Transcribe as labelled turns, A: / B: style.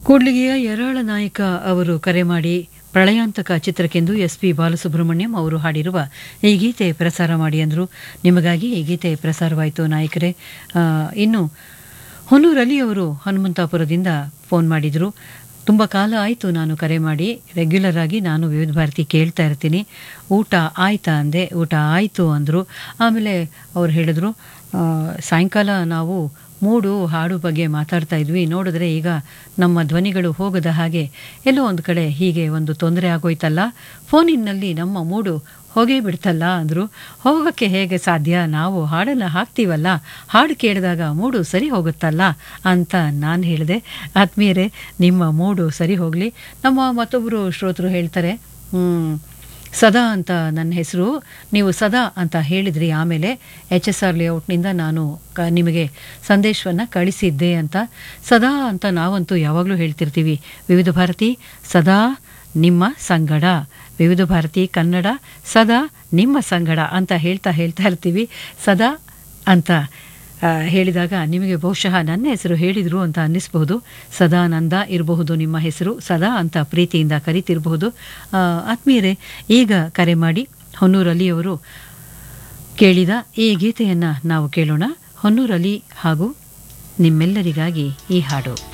A: ಕೂಡ್ಲಿಗೆಯ ಯರಾಳ ನಾಯಕ ಅವರು ಕರೆ ಮಾಡಿ ಪ್ರಳಯಾಂತಕ ಚಿತ್ರಕ್ಕೆಂದು ಎಸ್ ಪಿ ಬಾಲಸುಬ್ರಹ್ಮಣ್ಯಂ ಅವರು ಹಾಡಿರುವ ಈ ಗೀತೆ ಪ್ರಸಾರ ಮಾಡಿ ಅಂದರು ನಿಮಗಾಗಿ ಈ ಗೀತೆ ಪ್ರಸಾರವಾಯಿತು ನಾಯಕರೇ ಆ, ಇನ್ನು ಹೊನ್ನೂರು ಅಲಿ ಅವರು ಹನುಮಂತಾಪುರದಿಂದ ಫೋನ್ ಮಾಡಿದರು ತುಂಬ ಕಾಲ ಆಯಿತು ನಾನು ಕರೆ ಮಾಡಿ ರೆಗ್ಯುಲರ್ ಆಗಿ ನಾನು ವಿವಿಧ ಭಾರತಿ ಕೇಳ್ತಾ ಇರ್ತೀನಿ ಊಟ ಆಯ್ತಾ ಅಂದೆ ಊಟ ಆಯಿತು ಅಂದರು ಆಮೇಲೆ ಅವ್ರು ಹೇಳಿದ್ರು ಆ, ಸಾಯಂಕಾಲ ನಾವು ಮೂಡು ಹಾಡು ಬಗ್ಗೆ ಮಾತಾಡ್ತಾ ಇದ್ವಿ ನೋಡಿದ್ರೆ ಈಗ ನಮ್ಮ ಧ್ವನಿಗಳು ಹೋಗದ ಹಾಗೆ ಎಲ್ಲೋ ಒಂದು ಕಡೆ ಹೀಗೆ ಒಂದು ತೊಂದರೆ ಆಗೋಯ್ತಲ್ಲ ಫೋನಿನಲ್ಲಿ ನಮ್ಮ ಮೂಡು ಹೋಗೇ ಬಿಡ್ತಲ್ಲ ಅಂದರು ಹೋಗೋಕ್ಕೆ ಹೇಗೆ ಸಾಧ್ಯ ನಾವು ಹಾಡನ್ನು ಹಾಕ್ತೀವಲ್ಲ ಹಾಡು ಕೇಳಿದಾಗ ಮೂಡು ಸರಿ ಹೋಗುತ್ತಲ್ಲ ಅಂತ ನಾನು ಹೇಳಿದೆ ಆತ್ಮೀಯರೇ ನಿಮ್ಮ ಮೂಡು ಸರಿ ಹೋಗಲಿ ನಮ್ಮ ಮತ್ತೊಬ್ಬರು ಶ್ರೋತರು ಹೇಳ್ತಾರೆ ಹ್ಮ್, ಸದಾ ಅಂತ ನನ್ನ ಹೆಸರು ನೀವು ಸದಾ ಅಂತ ಹೇಳಿದ್ರಿ ಆಮೇಲೆ ಎಚ್ ಎಸ್ ಆರ್ ಲೇಔಟ್ನಿಂದ ನಾನು ಕ ನಿಮಗೆ ಸಂದೇಶವನ್ನು ಕಳಿಸಿದ್ದೆ ಅಂತ ಸದಾ ಅಂತ ನಾವಂತೂ ಯಾವಾಗಲೂ ಹೇಳ್ತಿರ್ತೀವಿ ವಿವಿಧ ಭಾರತಿ ಸದಾ ನಿಮ್ಮ ಸಂಗಡ ವಿವಿಧ ಭಾರತಿ ಕನ್ನಡ ಸದಾ ನಿಮ್ಮ ಸಂಗಡ ಅಂತ ಹೇಳ್ತಾ ಹೇಳ್ತಾ ಇರ್ತೀವಿ ಸದಾ ಅಂತ ಆ, ಹೇಳಿದಾಗ ನಿಮಗೆ ಬಹುಶಃ ನನ್ನ ಹೆಸರು ಹೇಳಿದರು ಅಂತ ಅನ್ನಿಸ್ಬಹುದು ಸದಾನಂದ ಇರಬಹುದು ನಿಮ್ಮ ಹೆಸರು ಸದಾ ಅಂತ ಪ್ರೀತಿಯಿಂದ ಕರಿತಿರಬಹುದು ಆ, ಆತ್ಮೀಯರೇ ಈಗ ಕರೆ ಮಾಡಿ ಹೊನ್ನೂರಲ್ಲಿಯವರು ಕೇಳಿದ ಈ ಗೀತೆಯನ್ನು ನಾವು ಕೇಳೋಣ ಹೊನ್ನೂರಲ್ಲಿ ಹಾಗೂ ನಿಮ್ಮೆಲ್ಲರಿಗಾಗಿ ಈ ಹಾಡು